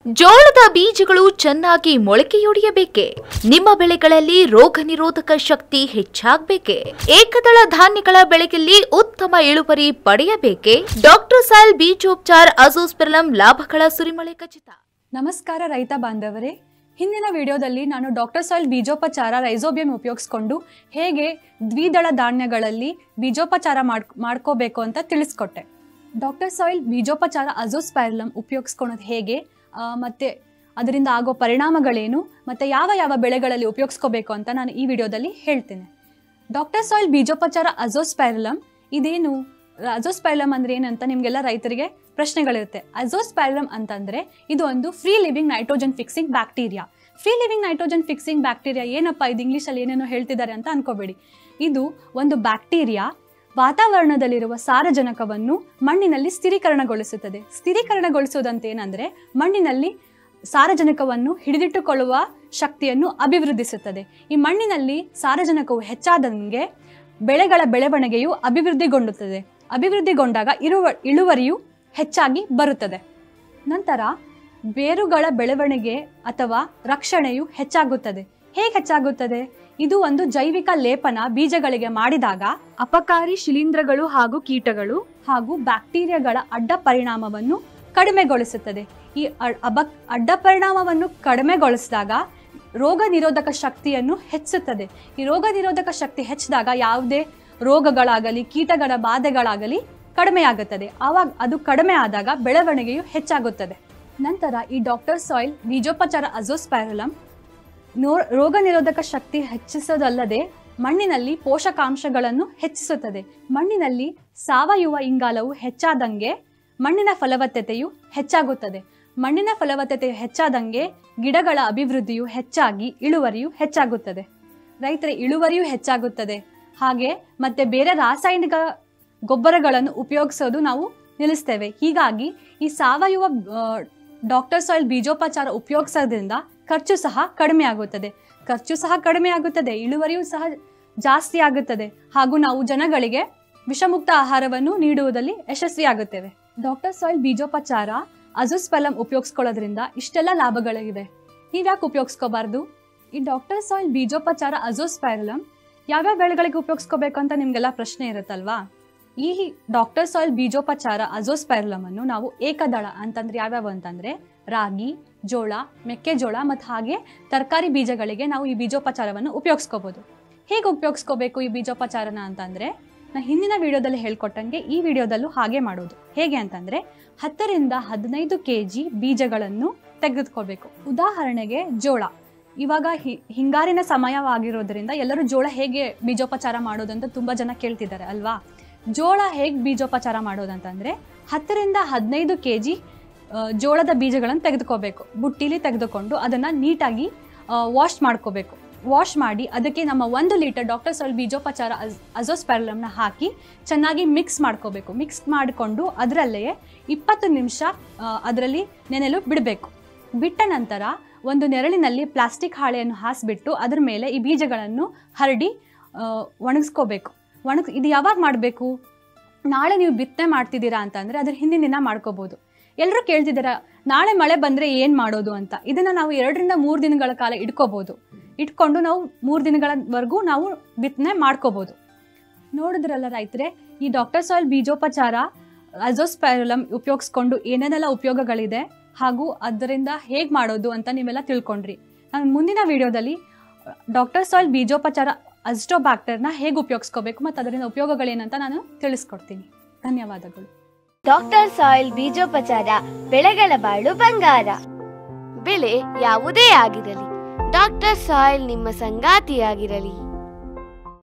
ಜೋಳದ ಬೀಜಗಳು ಚೆನ್ನಾಗಿ ಮೊಳಕೆಯೊಡೆಯಬೇಕೆ ನಿಮ್ಮ ಬೆಳೆಗಳಲ್ಲಿ ರೋಗ ನಿರೋಧಕ ಶಕ್ತಿ ಹೆಚ್ಚಾಗಬೇಕೆ ಏಕದಳ ಧಾನ್ಯಗಳ ಬೆಳೆಯಲ್ಲಿ ಉತ್ತಮ ಇಳುವರಿ ಪಡೆಯಬೇಕೆ ಡಾಕ್ಟರ್ ಸಾಲ್ ಬೀಜೋಪಚಾರ್ ಅಜೋಸ್ಪೆರಲಂ ಲಾಭಗಳ ಸುರಿಮಳೆ ಖಚಿತ ನಮಸ್ಕಾರ ರೈತ ಬಾಂಧವರೇ ಹಿಂದಿನ ವಿಡಿಯೋದಲ್ಲಿ ನಾನು ಡಾಕ್ಟರ್ ಸಾಯಿಲ್ ಬೀಜೋಪಚಾರ ರೈಸೋಬಿಯಂ ಉಪಯೋಗಿಸ್ಕೊಂಡು ಹೇಗೆ ದ್ವಿದಳ ಧಾನ್ಯಗಳಲ್ಲಿ ಬೀಜೋಪಚಾರ ಮಾಡ್ ಮಾಡ್ಕೋಬೇಕು ಅಂತ ತಿಳಿಸ್ಕೊಟ್ಟೆ ಡಾಕ್ಟರ್ ಸಾಯಿಲ್ ಬೀಜೋಪಚಾರ ಅಜೋಸ್ಪೈರಲಮ್ ಉಪಯೋಗಿಸ್ಕೊಳೋದು ಹೇಗೆ ಆ, ಮತ್ತೆ ಅದರಿಂದ ಆಗೋ ಪರಿಣಾಮಗಳೇನು ಮತ್ತೆ ಯಾವ ಯಾವ ಬೆಳೆಗಳಲ್ಲಿ ಉಪಯೋಗಿಸ್ಕೋಬೇಕು ಅಂತ ನಾನು ಈ ವಿಡಿಯೋದಲ್ಲಿ ಹೇಳ್ತೇನೆ ಡಾಕ್ಟರ್ ಸಾಯಿಲ್ ಬೀಜೋಪಚಾರ ಅಜೋಸ್ಪೈರಲಮ್ ಇದೇನು ಅಜೋಸ್ಪೈರಲಮ್ ಅಂದ್ರೆ ಏನಂತ ನಿಮಗೆಲ್ಲ ರೈತರಿಗೆ ಪ್ರಶ್ನೆಗಳಿರುತ್ತೆ ಅಜೋಸ್ಪೈರಲಮ್ ಅಂತಂದ್ರೆ ಇದು ಒಂದು free living nitrogen fixing bacteria free living nitrogen fixing bacteria ಏನಪ್ಪ ಇದು ಇಂಗ್ಲೀಷಲ್ಲಿ ಏನೇನೋ ಹೇಳ್ತಿದ್ದಾರೆ ಅಂತ ಅನ್ಕೋಬೇಡಿ ಇದು ಒಂದು ಬ್ಯಾಕ್ಟೀರಿಯಾ ವಾತಾವರಣದಲ್ಲಿರುವ ಸಾರಜನಕವನ್ನು ಮಣ್ಣಿನಲ್ಲಿ ಸ್ಥಿರೀಕರಣಗೊಳಿಸುತ್ತದೆ ಸ್ಥಿರೀಕರಣಗೊಳಿಸುವುದಂತ ಏನಂದ್ರೆ ಮಣ್ಣಿನಲ್ಲಿ ಸಾರಜನಕವನ್ನು ಹಿಡಿದಿಟ್ಟುಕೊಳ್ಳುವ ಶಕ್ತಿಯನ್ನು ಅಭಿವೃದ್ಧಿಸುತ್ತದೆ ಈ ಮಣ್ಣಿನಲ್ಲಿ ಸಾರಜನಕವು ಹೆಚ್ಚಾದಂಗೆ ಬೆಳೆಗಳ ಬೆಳವಣಿಗೆಯು ಅಭಿವೃದ್ಧಿಗೊಂಡುತ್ತದೆ ಅಭಿವೃದ್ಧಿಗೊಂಡಾಗ ಇರುವ ಇಳುವರಿಯು ಹೆಚ್ಚಾಗಿ ಬರುತ್ತದೆ ನಂತರ ಬೇರುಗಳ ಬೆಳವಣಿಗೆ ಅಥವಾ ರಕ್ಷಣೆಯು ಹೆಚ್ಚಾಗುತ್ತದೆ ಹೇಗೆ ಹೆಚ್ಚಾಗುತ್ತದೆ ಇದು ಒಂದು ಜೈವಿಕ ಲೇಪನ ಬೀಜಗಳಿಗೆ ಮಾಡಿದಾಗ ಅಪಕಾರಿ ಶಿಲೀಂಧ್ರಗಳು ಹಾಗೂ ಕೀಟಗಳು ಹಾಗೂ ಬ್ಯಾಕ್ಟೀರಿಯಾಗಳ ಅಡ್ಡ ಪರಿಣಾಮವನ್ನು ಕಡಿಮೆಗೊಳಿಸುತ್ತದೆ ಈ ಅ- ಅಬ ಅಡ್ಡ ಪರಿಣಾಮವನ್ನು ಕಡಿಮೆಗೊಳಿಸಿದಾಗ ರೋಗ ನಿರೋಧಕ ಶಕ್ತಿಯನ್ನು ಹೆಚ್ಚುತ್ತದೆ ಈ ರೋಗ ನಿರೋಧಕ ಶಕ್ತಿ ಹೆಚ್ಚಿದಾಗ ಯಾವುದೇ ರೋಗಗಳಾಗಲಿ ಕೀಟಗಳ ಬಾಧೆಗಳಾಗಲಿ ಕಡಿಮೆಯಾಗುತ್ತದೆ ಆವಾಗ ಅದು ಕಡಿಮೆ ಆದಾಗ ಬೆಳವಣಿಗೆಯು ಹೆಚ್ಚಾಗುತ್ತದೆ ನಂತರ ಈ ಡಾಕ್ಟರ್ ಸಾಯಿಲ್ ಬೀಜೋಪಚಾರ ಅಜೋಸ್ಪೈರಲಮ್ ನೋ ರೋಗ ನಿರೋಧಕ ಶಕ್ತಿ ಹೆಚ್ಚಿಸೋದಲ್ಲದೆ ಮಣ್ಣಿನಲ್ಲಿ ಪೋಷಕಾಂಶಗಳನ್ನು ಹೆಚ್ಚಿಸುತ್ತದೆ ಮಣ್ಣಿನಲ್ಲಿ ಸಾವಯವ ಇಂಗಾಲವು ಹೆಚ್ಚಾದಂಗೆ ಮಣ್ಣಿನ ಫಲವತ್ತತೆಯು ಹೆಚ್ಚಾಗುತ್ತದೆ ಮಣ್ಣಿನ ಫಲವತ್ತತೆ ಹೆಚ್ಚಾದಂಗೆ ಗಿಡಗಳ ಅಭಿವೃದ್ಧಿಯು ಹೆಚ್ಚಾಗಿ ಇಳುವರಿಯು ಹೆಚ್ಚಾಗುತ್ತದೆ ರೈತರ ಇಳುವರಿಯು ಹೆಚ್ಚಾಗುತ್ತದೆ ಹಾಗೆ ಮತ್ತೆ ಬೇರೆ ರಾಸಾಯನಿಕ ಗೊಬ್ಬರಗಳನ್ನು ಉಪಯೋಗಿಸೋದು ನಾವು ನಿಲ್ಲಿಸ್ತೇವೆ ಹೀಗಾಗಿ ಈ ಸಾವಯವ ಡಾಕ್ಟರ್ ಸಾಯಿಲ್ ಬೀಜೋಪಚಾರ ಉಪಯೋಗಿಸೋದ್ರಿಂದ ಖರ್ಚು ಸಹ ಕಡಿಮೆ ಆಗುತ್ತದೆ ಖರ್ಚು ಸಹ ಕಡಿಮೆ ಆಗುತ್ತದೆ ಇಳುವರಿಯೂ ಸಹ ಜಾಸ್ತಿ ಆಗುತ್ತದೆ ಹಾಗೂ ನಾವು ಜನಗಳಿಗೆ ವಿಷಮುಕ್ತ ಆಹಾರವನ್ನು ನೀಡುವುದರಲ್ಲಿ ಯಶಸ್ವಿಯಾಗುತ್ತೇವೆ ಡಾಕ್ಟರ್ ಸಾಯಿಲ್ ಬೀಜೋಪಚಾರ ಅಜುಸ್ಪೆಲಮ್ ಉಪಯೋಗಿಸ್ಕೊಳ್ಳೋದ್ರಿಂದ ಇಷ್ಟೆಲ್ಲ ಲಾಭಗಳಿವೆ ನೀವ್ಯಾಕೆ ಉಪಯೋಗಿಸ್ಕೋಬಾರ್ದು ಈ ಡಾಕ್ಟರ್ ಸಾಯಿಲ್ ಬೀಜೋಪಚಾರ ಅಜೋಸ್ಪೈರಲಮ್ ಯಾವ್ಯಾವ ಬೆಳೆಗಳಿಗೆ ಉಪಯೋಗಿಸ್ಕೋಬೇಕು ಅಂತ ನಿಮಗೆಲ್ಲ ಪ್ರಶ್ನೆ ಇರುತ್ತಲ್ವಾ ಈ ಡಾಕ್ಟರ್ ಸಾಯಿಲ್ ಬೀಜೋಪಚಾರ ಅಜೋಸ್ಪೈರಲಮ್ ಅನ್ನು ನಾವು ಏಕದಳ ಅಂತಂದ್ರೆ ಯಾವ್ಯಾವ ಅಂತಂದ್ರೆ ರಾಗಿ ಜೋಳ ಮೆಕ್ಕೆಜೋಳ ಮತ್ತು ಹಾಗೆ ತರಕಾರಿ ಬೀಜಗಳಿಗೆ ನಾವು ಈ ಬೀಜೋಪಚಾರವನ್ನು ಉಪಯೋಗಿಸ್ಕೋಬಹುದು ಹೇಗೆ ಉಪಯೋಗಿಸ್ಕೋಬೇಕು ಈ ಬೀಜೋಪಚಾರನ ಅಂತಂದ್ರೆ ನಾ ಹಿಂದಿನ ವಿಡಿಯೋದಲ್ಲಿ ಹೇಳ್ಕೊಟ್ಟಂಗೆ ಈ ವಿಡಿಯೋದಲ್ಲೂ ಹಾಗೆ ಮಾಡೋದು ಹೇಗೆ ಅಂತಂದ್ರೆ ಹತ್ತರಿಂದ ಹದಿನೈದು ಕೆ ಜಿ ಬೀಜಗಳನ್ನು ತೆಗೆದುಕೋಬೇಕು ಉದಾಹರಣೆಗೆ ಜೋಳ ಇವಾಗ ಹಿ- ಹಿಂಗಾರಿನ ಸಮಯವಾಗಿರೋದ್ರಿಂದ ಎಲ್ಲರೂ ಜೋಳ ಹೇಗೆ ಬೀಜೋಪಚಾರ ಮಾಡೋದಂತ ತುಂಬಾ ಜನ ಕೇಳ್ತಿದ್ದಾರೆ ಅಲ್ವಾ ಜೋಳ ಹೇಗೆ ಬೀಜೋಪಚಾರ ಮಾಡೋದಂತಂದ್ರೆ ಹತ್ತರಿಂದ ಹದಿನೈದು ಕೆ ಜಿ ಜೋಳದ ಬೀಜಗಳನ್ನು ತೆಗೆದುಕೋಬೇಕು ಬುಟ್ಟಿಲಿ ತೆಗೆದುಕೊಂಡು ಅದನ್ನ ನೀಟಾಗಿ ವಾಶ್ ಮಾಡ್ಕೋಬೇಕು ವಾಶ್ ಮಾಡಿ ಅದಕ್ಕೆ ನಮ್ಮ ಒಂದು ಲೀಟರ್ ಡಾಕ್ಟರ್ ಸಾಯಿಲ್ ಬೀಜೋಪಚಾರ ಅಜೋಸ್ಪ್ಯಾರಲಮ್ನ ಹಾಕಿ ಚೆನ್ನಾಗಿ ಮಿಕ್ಸ್ ಮಾಡ್ಕೋಬೇಕು ಮಿಕ್ಸ್ ಮಾಡಿಕೊಂಡು ಅದರಲ್ಲೇ ಇಪ್ಪತ್ತು ನಿಮಿಷ ಅದರಲ್ಲಿ ನೆನೆಲು ಬಿಡಬೇಕು ಬಿಟ್ಟ ನಂತರ ಒಂದು ನೆರಳಿನಲ್ಲಿ ಪ್ಲಾಸ್ಟಿಕ್ ಹಾಳೆಯನ್ನು ಹಾಸಿಬಿಟ್ಟು ಅದರ ಮೇಲೆ ಈ ಬೀಜಗಳನ್ನು ಹರಡಿ ಆ, ಒಣಗಿಸ್ಕೋಬೇಕು ಒಣಗಿಸ್ ಇದು ಯಾವಾಗ ಮಾಡಬೇಕು ನಾಳೆ ನೀವು ಬಿತ್ತನೆ ಮಾಡ್ತಿದ್ದೀರಾ ಅಂತಂದರೆ ಅದ್ರ ಹಿಂದಿನ ದಿನ ಮಾಡ್ಕೋಬೋದು ಎಲ್ಲರೂ ಕೇಳ್ತಿದ್ದೀರಾ ನಾಳೆ ಮಳೆ ಬಂದರೆ ಏನು ಮಾಡೋದು ಅಂತ ಇದನ್ನು ನಾವು ಎರಡರಿಂದ ಮೂರು ದಿನಗಳ ಕಾಲ ಇಟ್ಕೋಬೋದು ಇಟ್ಕೊಂಡು ನಾವು ಮೂರು ದಿನಗಳವರೆಗೂ ನಾವು ಬಿತ್ತನೆ ಮಾಡ್ಕೋಬೋದು ನೋಡಿದ್ರಲ್ಲ ರೈತರೆ ಈ ಡಾಕ್ಟರ್ ಸಾಯಿಲ್ ಬೀಜೋಪಚಾರ ಅಜೋಸ್ಪೈರಲಮ್ ಉಪಯೋಗಿಸ್ಕೊಂಡು ಏನೇನೆಲ್ಲ ಉಪಯೋಗಗಳಿದೆ ಹಾಗೂ ಅದರಿಂದ ಹೇಗೆ ಮಾಡೋದು ಅಂತ ನೀವೆಲ್ಲ ತಿಳ್ಕೊಂಡ್ರಿ ನಾನು ಮುಂದಿನ ವಿಡಿಯೋದಲ್ಲಿ ಡಾಕ್ಟರ್ ಸಾಯಿಲ್ ಬೀಜೋಪಚಾರ ಅಸ್ಟೋಬ್ಯಾಕ್ಟರ್ನ ಹೇಗೆ ಉಪಯೋಗಿಸ್ಕೋಬೇಕು ಮತ್ತು ಅದರಿಂದ ಉಪಯೋಗಗಳೇನಂತ ನಾನು ತಿಳಿಸ್ಕೊಡ್ತೀನಿ ಧನ್ಯವಾದಗಳು ಡಾಕ್ಟರ್ ಸಾಯಿಲ್ ಬೀಜೋಪಚಾರ ಬೆಳೆಗಳ ಬಾಳು ಬಂಗಾರ ಬೆಳೆ ಯಾವುದೇ ಆಗಿರಲಿ ಡಾಕ್ಟರ್ ಸಾಯಿಲ್ ನಿಮ್ಮ ಸಂಗಾತಿಯಾಗಿರಲಿ